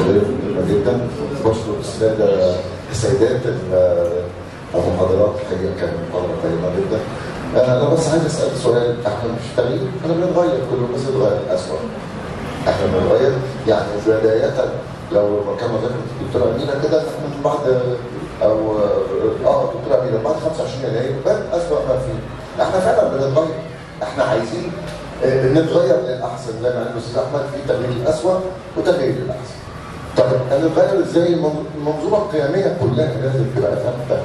شغليه مهمه جدا بشكر الساده السيدات المحاضرات الحقيقه كانت محاضره قيمه جدا انا بس عايز اسال سؤال احنا مش تغيير احنا بنتغير كل الناس بتتغير اسوء احنا بنتغير يعني بدايه لو كما ذكرت الدكتوره امينه كده احنا من بعد او اه الدكتوره امينه بعد 25 يناير بان اسوء ما فيه احنا فعلا بنتغير احنا عايزين نتغير للاحسن زي ما قال الاستاذ احمد في تغيير الاسوء وتغيير الاحسن طب هنتغير ازاي المنظومه القيميه كلها لازم تبقى ثابته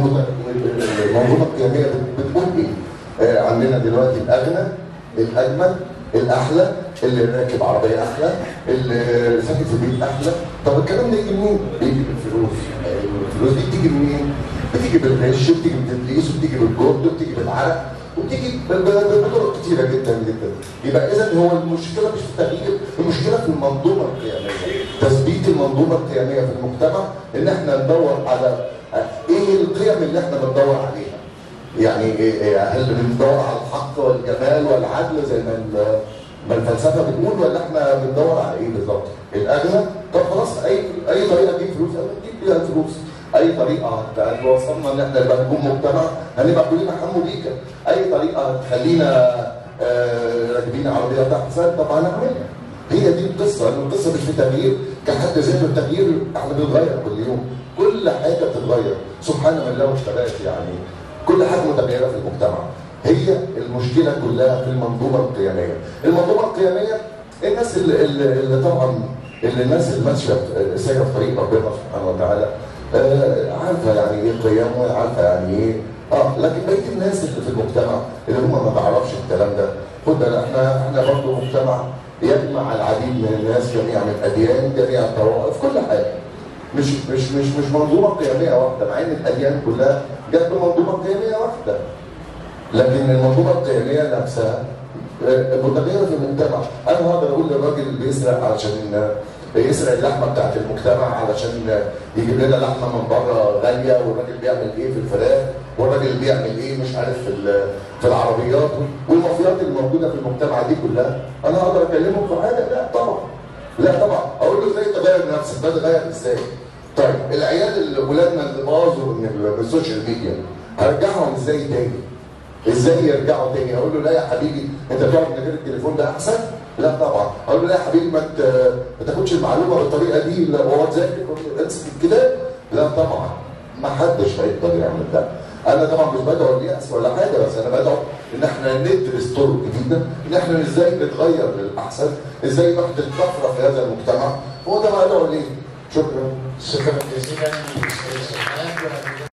المنظومه القيميه بتقول ايه؟ عندنا دلوقتي الاغنى الاجمل الاحلى اللي راكب عربيه احلى اللي ساكن في بيت احلى طب الكلام ده يجي منين؟ بيجي بالفلوس الفلوس دي بتيجي منين؟ بتيجي بالغش بتيجي بالتدليس وبتيجي بالجهد وبتيجي بالعرق وبتيجي بطرق كتيره جدا جدا يبقى اذا هو المشكله مش في التغيير المشكله في المنظومه القيميه تثبيت المنظومه القيميه في المجتمع ان احنا ندور على ايه القيم اللي احنا بندور عليها يعني هل بندور على الحق والجمال والعدل زي ما ما الفلسفه بتقول ولا احنا بندور على ايه بالظبط؟ الاغنى طب خلاص اي اي طريقه تجيب فلوس نجيب بيها فلوس اي طريقه هتوصلنا ان احنا نبقى نكون مجتمع هنبقى كلنا حمو بيكا اي طريقه تخلينا آه راكبين عربيه تحت سد طب هنعملها هي دي القصه القصه مش في تغيير كحد ذاته التغيير احنا بنتغير كل يوم كل حاجه بتتغير سبحان من الله واشتغلت يعني كل حاجه متغيره في المجتمع هي المشكله كلها في المنظومه القيميه المنظومه القيميه الناس اللي, اللي طبعا اللي الناس اللي ماشيه سايره في طريق ربنا سبحانه وتعالى آه عارفه يعني ايه قيم عارفه يعني ايه اه لكن بقيه الناس اللي في المجتمع اللي هم ما تعرفش الكلام ده خد بالك احنا احنا برضه مجتمع يجمع العديد من الناس جميع من الاديان جميع الطوائف كل حاجه مش مش مش مش منظومه قيميه واحده مع ان الاديان كلها جت بمنظومه قيميه واحده لكن المنظومه القيميه نفسها متغيره في المجتمع انا هقدر اقول للراجل اللي بيسرق علشان يسرق اللحمه بتاعت المجتمع علشان يجيب لنا لحمه من بره غاليه والراجل بيعمل ايه في الفراخ والراجل بيعمل ايه مش عارف في في العربيات والمافيات اللي موجوده في المجتمع دي كلها انا اقدر اكلمه في حاجه لا طبعا لا طبعا اقول له ازاي تغير نفسك ده تغير ازاي طيب العيال اللي ولادنا اللي باظوا من السوشيال ميديا هرجعهم ازاي تاني ازاي يرجعوا تاني اقول له لا يا حبيبي انت تقعد من غير التليفون ده احسن لا طبعا اقول له لا يا حبيبي ما ما تاخدش المعلومه بالطريقه دي لا هو تذاكر امسك الكتاب لا طبعا ما حدش هيقدر يعمل ده انا طبعا مش بدعو الياس ولا حاجه بس انا بدعو ان احنا ندرس طرق جديده ان احنا ازاي نتغير للاحسن ازاي نحدث طفره في هذا المجتمع هو ده ما ادعو ليه شكرا شكرا جزيلا